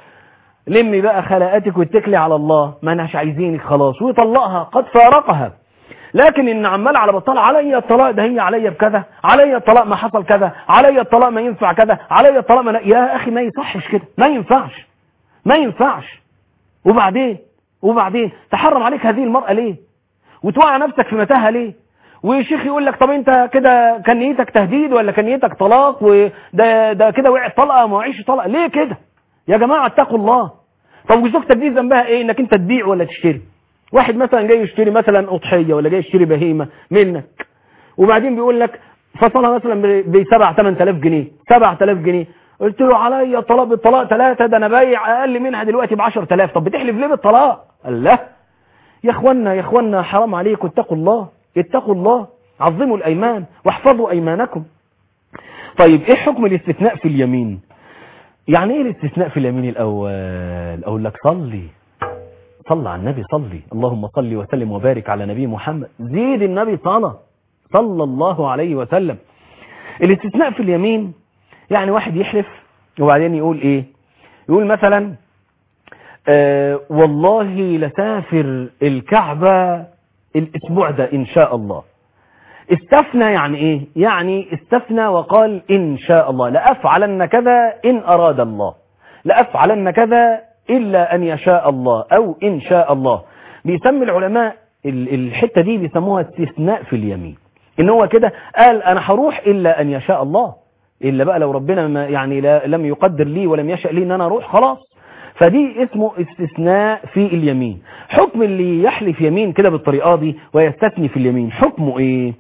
لمي بقى خلاقاتك واتكلي على الله ما اناش عايزينك خلاص ويطلقها قد فارقها لكن ان عمال على بطال عليا الطلاق ده هي عليا بكذا عليا الطلاق ما حصل كذا عليا الطلاق ما ينفع كذا عليا الطلاق ما لا- يا اخي ما يصحش كده ما ينفعش ما ينفعش وبعدين وبعدين تحرم عليك هذه المرأة ليه وتوقع نفسك في متاهة ليه وشيخ يقول لك طب انت كده كان نيتك تهديد ولا كان نيتك طلاق وده ده كده وقعت طلقه ما وقعش طلقه ليه كده يا جماعه اتقوا الله طب وزوجتك دي ذنبها ايه انك انت تبيع ولا تشتري واحد مثلا جاي يشتري مثلا اضحيه ولا جاي يشتري بهيمه منك وبعدين بيقول لك فصلها مثلا ب 7 8000 جنيه 7000 جنيه قلت له عليا طلب بالطلاق ثلاثه ده انا بايع اقل منها دلوقتي ب 10000 طب بتحلف ليه بالطلاق قال لا يا اخوانا يا اخوانا حرام عليكم اتقوا الله اتقوا الله عظموا الايمان واحفظوا ايمانكم طيب ايه حكم الاستثناء في اليمين يعني ايه الاستثناء في اليمين الاول اقول لك صلي صلى على النبي صلي اللهم صل وسلم وبارك على نبي محمد زيد النبي صلى صلى الله عليه وسلم الاستثناء في اليمين يعني واحد يحلف وبعدين يقول ايه يقول مثلا آه والله لسافر الكعبة الاسبوع ده ان شاء الله استثنى يعني ايه يعني استثنى وقال ان شاء الله لافعلن كذا ان اراد الله لافعلن كذا الا ان يشاء الله او ان شاء الله بيسمي العلماء ال- الحتة دي بيسموها استثناء في اليمين ان هو كده قال انا هروح الا ان يشاء الله الا بقى لو ربنا ما يعني لا لم يقدر لي ولم يشاء لي ان انا اروح خلاص فدي اسمه استثناء في اليمين حكم اللي يحلف يمين كده بالطريقه دي ويستثني في اليمين حكمه ايه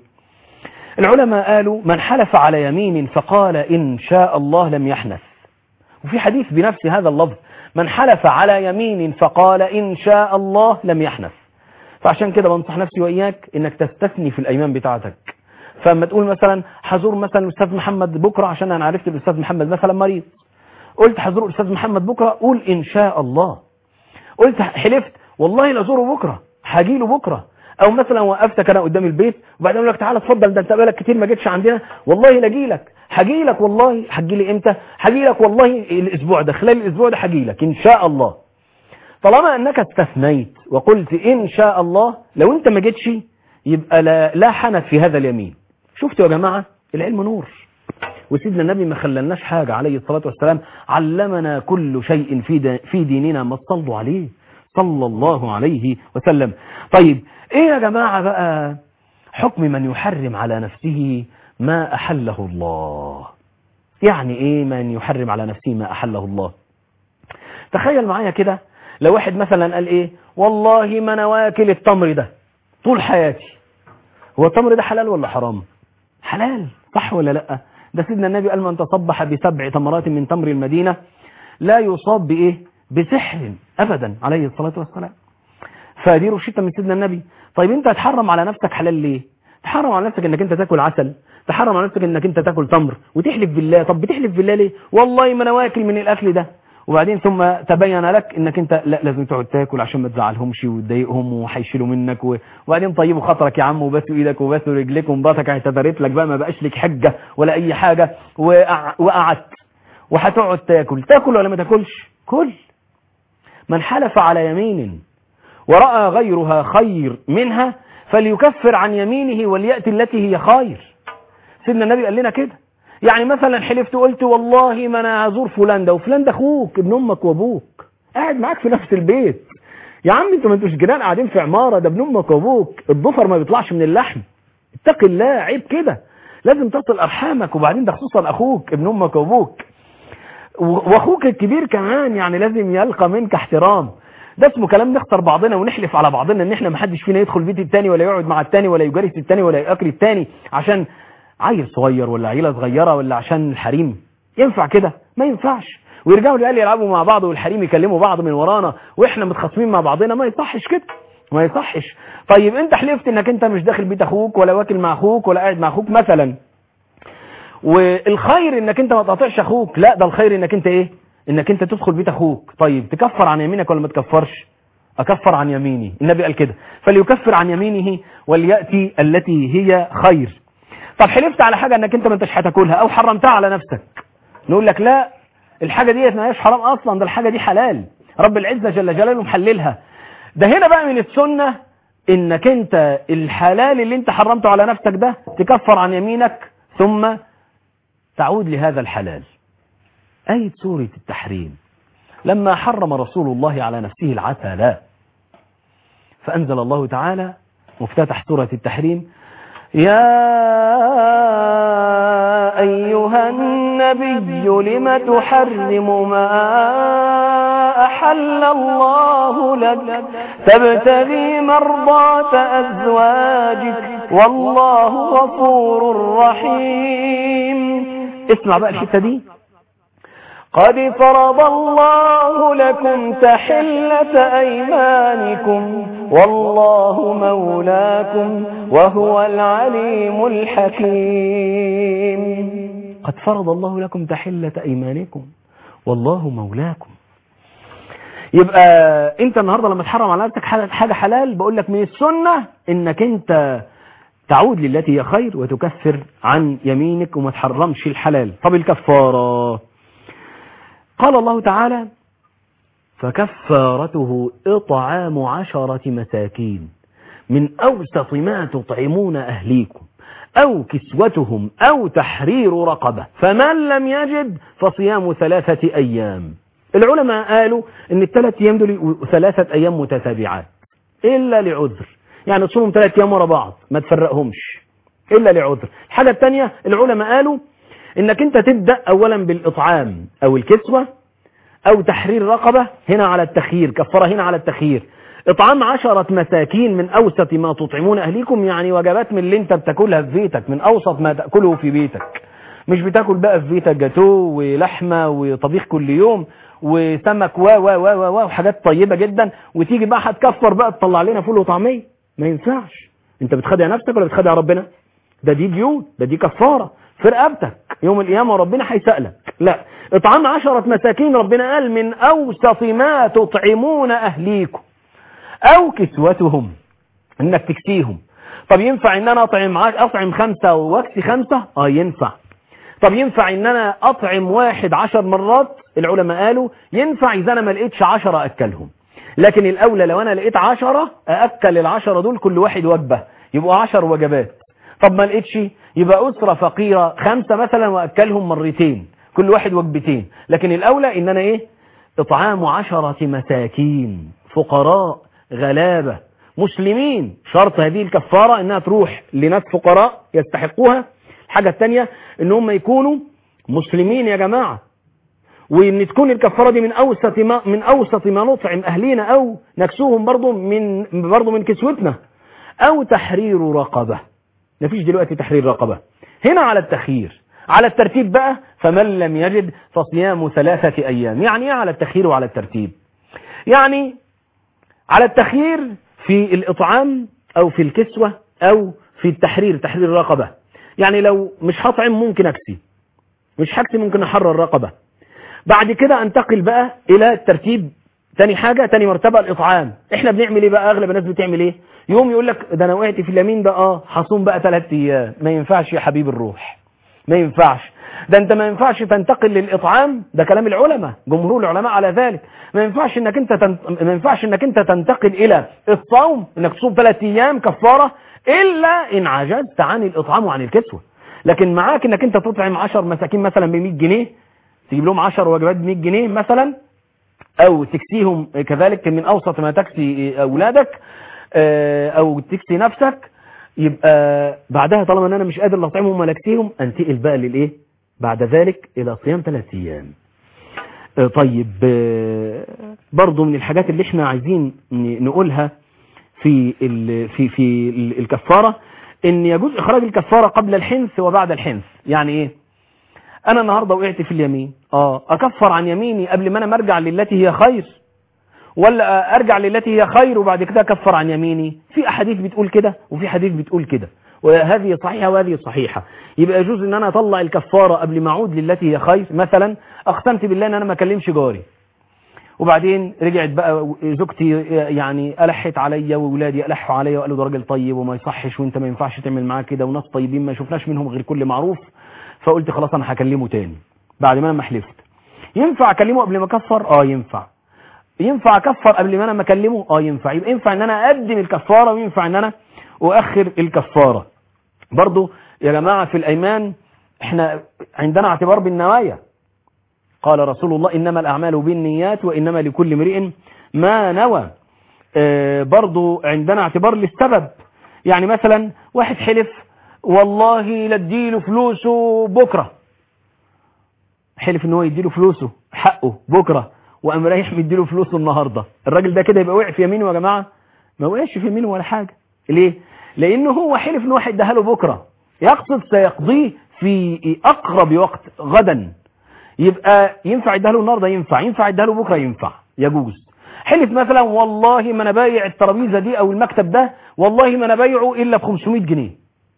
العلماء قالوا من حلف على يمين فقال إن شاء الله لم يحنث وفي حديث بنفس هذا اللفظ من حلف على يمين فقال إن شاء الله لم يحنث فعشان كده بنصح نفسي وإياك إنك تستثني في الأيمان بتاعتك فلما تقول مثلا حزور مثلا الأستاذ محمد بكرة عشان أنا عرفت الأستاذ محمد مثلا مريض قلت حزور الأستاذ محمد بكرة قول إن شاء الله قلت حلفت والله لازوره بكرة هجيله بكرة او مثلا وقفتك انا قدام البيت وبعدين اقول لك تعالى اتفضل ده انت بقالك كتير ما جيتش عندنا والله لاجي لك هجي لك والله هتجي لي امتى هجي لك والله الاسبوع ده خلال الاسبوع ده هجي لك ان شاء الله طالما انك استثنيت وقلت ان شاء الله لو انت ما جيتش يبقى لا, لا حنث في هذا اليمين شفتوا يا جماعه العلم نور وسيدنا النبي ما خللناش حاجه عليه الصلاه والسلام علمنا كل شيء في دا- في ديننا ما صلوا عليه صلى الله عليه وسلم طيب ايه يا جماعة بقى حكم من يحرم على نفسه ما أحله الله يعني ايه من يحرم على نفسه ما أحله الله تخيل معايا كده لو واحد مثلا قال ايه والله ما انا واكل التمر ده طول حياتي هو التمر ده حلال ولا حرام حلال صح ولا لا ده سيدنا النبي قال من تصبح بسبع تمرات من تمر المدينة لا يصاب بايه بسحر ابدا عليه الصلاة والسلام فدي رشيدة من سيدنا النبي طيب انت هتحرم على نفسك حلال ليه تحرم على نفسك انك انت تاكل عسل تحرم على نفسك انك انت تاكل تمر وتحلف بالله طب بتحلف بالله ليه والله ما انا واكل من الاكل ده وبعدين ثم تبين لك انك انت لا لازم تقعد تاكل عشان ما تزعلهمش وتضايقهم وهيشيلوا منك و... وبعدين طيبوا خاطرك يا عم وبسوا ايدك وبسوا رجليك ومراتك اعتذرت لك بقى ما بقاش لك حجه ولا اي حاجه وقع... وقعدت وهتقعد تاكل تاكل ولا ما تاكلش كل من حلف على يمين ورأى غيرها خير منها فليكفر عن يمينه وليأتي التي هي خير سيدنا النبي قال لنا كده يعني مثلا حلفت قلت والله ما انا هزور فلان ده وفلان ده اخوك ابن امك وابوك قاعد معاك في نفس البيت يا عم انتوا ما انتوش جيران قاعدين في عماره ده ابن امك وابوك الضفر ما بيطلعش من اللحم اتق الله عيب كده لازم تصل ارحامك وبعدين ده خصوصا اخوك ابن امك وابوك واخوك الكبير كمان يعني لازم يلقى منك احترام ده اسمه كلام نخسر بعضنا ونحلف على بعضنا ان احنا ما حدش فينا يدخل بيت التاني ولا يقعد مع التاني ولا يجالس التاني ولا ياكل التاني عشان عيل صغير ولا عيله صغيره ولا عشان الحريم ينفع كده ما ينفعش ويرجعوا العيال يلعبوا مع بعض والحريم يكلموا بعض من ورانا واحنا متخاصمين مع بعضنا ما يصحش كده ما يصحش طيب انت حلفت انك انت مش داخل بيت اخوك ولا واكل مع اخوك ولا قاعد مع اخوك مثلا والخير انك انت ما تقاطعش اخوك لا ده الخير انك انت ايه انك انت تدخل بيت اخوك طيب تكفر عن يمينك ولا ما تكفرش اكفر عن يميني النبي قال كده فليكفر عن يمينه ولياتي التي هي خير طب حلفت على حاجه انك انت ما انتش هتاكلها او حرمتها على نفسك نقول لك لا الحاجه ديت ما هيش حرام اصلا ده الحاجه دي حلال رب العزه جل جلاله محللها ده هنا بقى من السنه انك انت الحلال اللي انت حرمته على نفسك ده تكفر عن يمينك ثم تعود لهذا الحلال آية سورة التحريم لما حرم رسول الله على نفسه العسل فأنزل الله تعالى مفتتح سورة التحريم يا أيها النبي لم تحرم ما أحل الله لك تبتغي مرضات أزواجك والله غفور رحيم اسمع بقى الحتة دي قد فرض الله لكم تحلة أيمانكم والله مولاكم وهو العليم الحكيم قد فرض الله لكم تحلة أيمانكم والله مولاكم يبقى انت النهاردة لما تحرم على نفسك حاجة حلال بقول لك من السنة انك انت تعود للتي هي خير وتكفر عن يمينك وما تحرمش الحلال طب الكفارة قال الله تعالى فكفارته إطعام عشرة مساكين من أوسط ما تطعمون أهليكم أو كسوتهم أو تحرير رقبة فمن لم يجد فصيام ثلاثة أيام العلماء قالوا ان الثلاث أيام دول ثلاثة أيام متتابعات إلا لعذر يعني تصومهم ثلاث أيام ورا بعض ما تفرقهمش إلا لعذر الحاجة الثانية العلماء قالوا انك انت تبدأ اولا بالاطعام او الكسوة او تحرير رقبة هنا على التخيير كفرة هنا على التخيير اطعام عشرة مساكين من اوسط ما تطعمون اهليكم يعني وجبات من اللي انت بتاكلها في بيتك من اوسط ما تأكله في بيتك مش بتاكل بقى في بيتك جاتو ولحمة وطبيخ كل يوم وسمك و و و و وحاجات طيبة جدا وتيجي بقى هتكفر بقى تطلع لنا فول وطعمية ما ينفعش انت بتخدع نفسك ولا بتخدع ربنا ده دي ديون ده دي كفارة في رقبتك يوم القيامة ربنا هيسألك لا اطعام عشرة مساكين ربنا قال من أوسط ما تطعمون أهليكم أو كسوتهم إنك تكسيهم طب ينفع إن أنا أطعم أطعم خمسة وأكسي خمسة آه ينفع طب ينفع إن أنا أطعم واحد عشر مرات العلماء قالوا ينفع إذا أنا ما لقيتش عشرة أكلهم لكن الأولى لو أنا لقيت عشرة أأكل العشرة دول كل واحد وجبة يبقوا عشر وجبات طب ما لقيتش يبقى أسرة فقيرة خمسة مثلا وأكلهم مرتين كل واحد وجبتين لكن الأولى إن أنا إيه إطعام عشرة مساكين فقراء غلابة مسلمين شرط هذه الكفارة إنها تروح لناس فقراء يستحقوها الحاجة الثانية إن هم يكونوا مسلمين يا جماعة وإن تكون الكفارة دي من أوسط ما من أوسط ما نطعم أهلينا أو نكسوهم برضو من برضو من كسوتنا أو تحرير رقبة مفيش دلوقتي تحرير رقبة هنا على التخيير على الترتيب بقى فمن لم يجد فصيام ثلاثة أيام يعني ايه على التخيير وعلى الترتيب يعني على التخيير في الإطعام أو في الكسوة أو في التحرير تحرير الرقبة يعني لو مش هطعم ممكن أكسي مش هكسي ممكن أحرر الرقبة بعد كده أنتقل بقى إلى الترتيب تاني حاجة تاني مرتبة الإطعام احنا بنعمل ايه بقى اغلب الناس بتعمل ايه يوم يقول لك ده انا وقعت في اليمين ده اه هصوم بقى ثلاث ايام ما ينفعش يا حبيب الروح ما ينفعش ده انت ما ينفعش تنتقل للاطعام ده كلام العلماء جمهور العلماء على ذلك ما ينفعش انك انت تنت... ما ينفعش انك انت تنتقل الى الصوم انك تصوم ثلاث ايام كفاره الا ان عجزت عن الاطعام وعن الكسوه لكن معاك انك انت تطعم 10 مساكين مثلا ب 100 جنيه تجيب لهم 10 وجبات ب 100 جنيه مثلا او تكسيهم كذلك من اوسط ما تكسي اولادك آه، او تكسي نفسك يبقى بعدها طالما ان انا مش قادر لا اطعمهم ولا اكسيهم انتقل بقى للايه بعد ذلك الى صيام ثلاث ايام آه، طيب آه، برضو من الحاجات اللي احنا عايزين ن- نقولها في ال في في ال- الكفاره ان يجوز اخراج الكفاره قبل الحنث وبعد الحنث يعني ايه انا النهارده وقعت في اليمين اه اكفر عن يميني قبل ما انا مرجع للتي هي خير ولا ارجع للتي هي خير وبعد كده اكفر عن يميني في احاديث بتقول كده وفي حديث بتقول كده وهذه صحيحه وهذه صحيحه يبقى يجوز ان انا اطلع الكفاره قبل ما اعود للتي هي خير مثلا اقسمت بالله ان انا ما اكلمش جاري وبعدين رجعت بقى زوجتي يعني ألحت عليا وولادي ألحوا عليا وقالوا ده راجل طيب وما يصحش وانت ما ينفعش تعمل معاه كده وناس طيبين ما شفناش منهم غير كل معروف فقلت خلاص انا هكلمه تاني بعد ما انا ما حلفت ينفع اكلمه قبل ما اكفر اه ينفع ينفع اكفر قبل ما انا ما اكلمه اه ينفع يبقى ينفع ان انا اقدم الكفاره وينفع ان انا اؤخر الكفاره برضو يا جماعه في الايمان احنا عندنا اعتبار بالنوايا قال رسول الله انما الاعمال بالنيات وانما لكل امرئ ما نوى آه، برضو عندنا اعتبار للسبب يعني مثلا واحد حلف والله لا اديله فلوسه بكره حلف ان هو يديله فلوسه حقه بكره وقام رايح مديله فلوسه النهارده الراجل ده كده يبقى وقع في يمينه يا جماعه ما وقعش في يمينه ولا حاجه ليه لانه هو حلف ان واحد اداها له بكره يقصد سيقضيه في اقرب وقت غدا يبقى ينفع يديها له النهارده ينفع ينفع يديها له بكره ينفع يجوز حلف مثلا والله ما انا بايع الترابيزه دي او المكتب ده والله ما انا بايعه الا ب 500 جنيه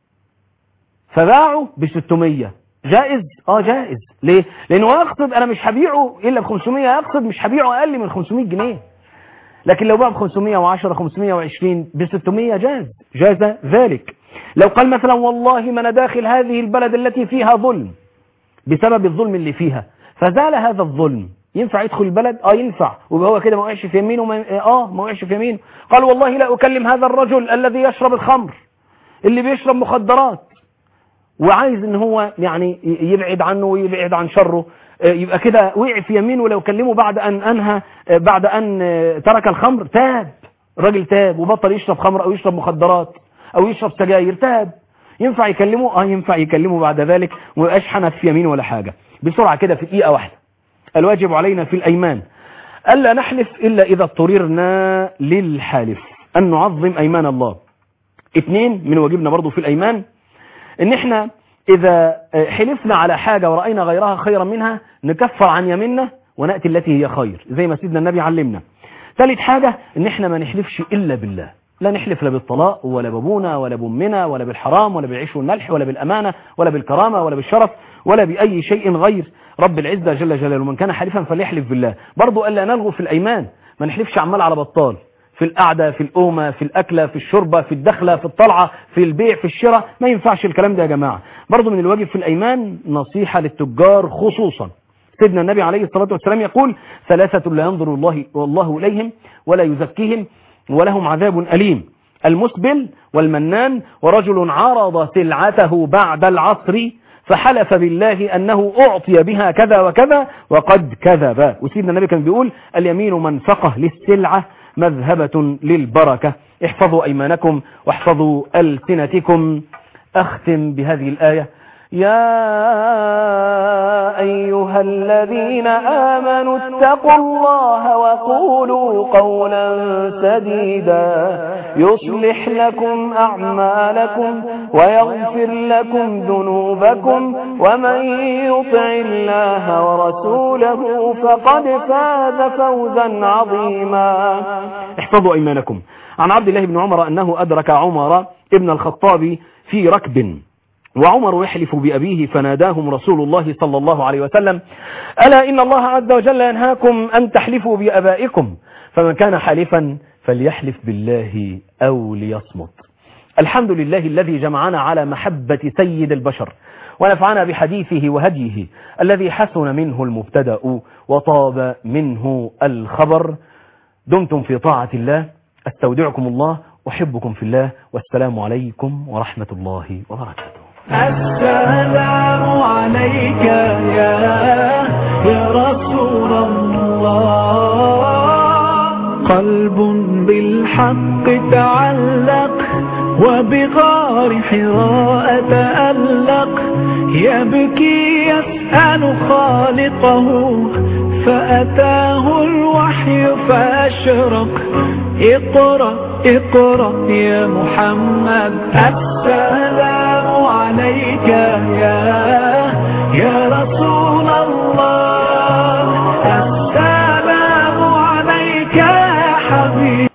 فباعه ب 600 جائز اه جائز ليه لانه يقصد انا مش هبيعه الا ب 500 يقصد مش هبيعه اقل من 500 جنيه لكن لو باع ب 510 520 ب 600 جاز جاز ذلك لو قال مثلا والله ما انا داخل هذه البلد التي فيها ظلم بسبب الظلم اللي فيها فزال هذا الظلم ينفع يدخل البلد اه ينفع ويبقى هو كده ما وقعش في يمينه ما اه ما وقعش في يمينه قال والله لا اكلم هذا الرجل الذي يشرب الخمر اللي بيشرب مخدرات وعايز ان هو يعني يبعد عنه ويبعد عن شره يبقى كده وقع في يمينه ولو كلمه بعد ان انهى بعد ان ترك الخمر تاب الراجل تاب وبطل يشرب خمر او يشرب مخدرات او يشرب سجاير تاب ينفع يكلمه اه ينفع يكلمه بعد ذلك وما يبقاش حنث في يمينه ولا حاجه بسرعه كده في دقيقه واحده الواجب علينا في الايمان الا نحلف الا اذا اضطررنا للحالف ان نعظم ايمان الله اثنين من واجبنا برضو في الايمان ان احنا اذا حلفنا على حاجة ورأينا غيرها خيرا منها نكفر عن يميننا ونأتي التي هي خير زي ما سيدنا النبي علمنا ثالث حاجة ان احنا ما نحلفش الا بالله لا نحلف لا بالطلاق ولا بابونا ولا بامنا ولا بالحرام ولا بالعيش والملح ولا بالامانة ولا بالكرامة ولا بالشرف ولا باي شيء غير رب العزة جل جلاله من كان حليفا فليحلف بالله برضو الا نلغو في الايمان ما نحلفش عمال على بطال في القعدة في القومة في الأكلة في الشربة في الدخلة في الطلعة في البيع في الشراء ما ينفعش الكلام ده يا جماعة برضو من الواجب في الأيمان نصيحة للتجار خصوصا سيدنا النبي عليه الصلاة والسلام يقول ثلاثة لا ينظر الله والله إليهم ولا يزكيهم ولهم عذاب أليم المسبل والمنان ورجل عرض سلعته بعد العصر فحلف بالله أنه أعطي بها كذا وكذا وقد كذب وسيدنا النبي كان بيقول اليمين منفقة للسلعة مذهبة للبركة احفظوا أيمانكم واحفظوا ألسنتكم أختم بهذه الآية يا أيها الذين آمنوا اتقوا الله وقولوا قولا سديدا يصلح لكم أعمالكم ويغفر لكم ذنوبكم ومن يطع الله ورسوله فقد فاز فوزا عظيما احفظوا أيمانكم عن عبد الله بن عمر أنه أدرك عمر ابن الخطاب في ركب وعمر يحلف بأبيه فناداهم رسول الله صلى الله عليه وسلم ألا إن الله عز وجل ينهاكم أن تحلفوا بأبائكم فمن كان حالفا فليحلف بالله أو ليصمت الحمد لله الذي جمعنا على محبة سيد البشر ونفعنا بحديثه وهديه الذي حسن منه المبتدأ وطاب منه الخبر دمتم في طاعة الله استودعكم الله أحبكم في الله والسلام عليكم ورحمة الله وبركاته السلام عليك يا يا رسول الله قلب بالحق تعلق وبغار حراء تألق يبكي يسأل خالقه فأتاه الوحي فأشرق اقرأ اقرأ يا محمد السلام عليك يا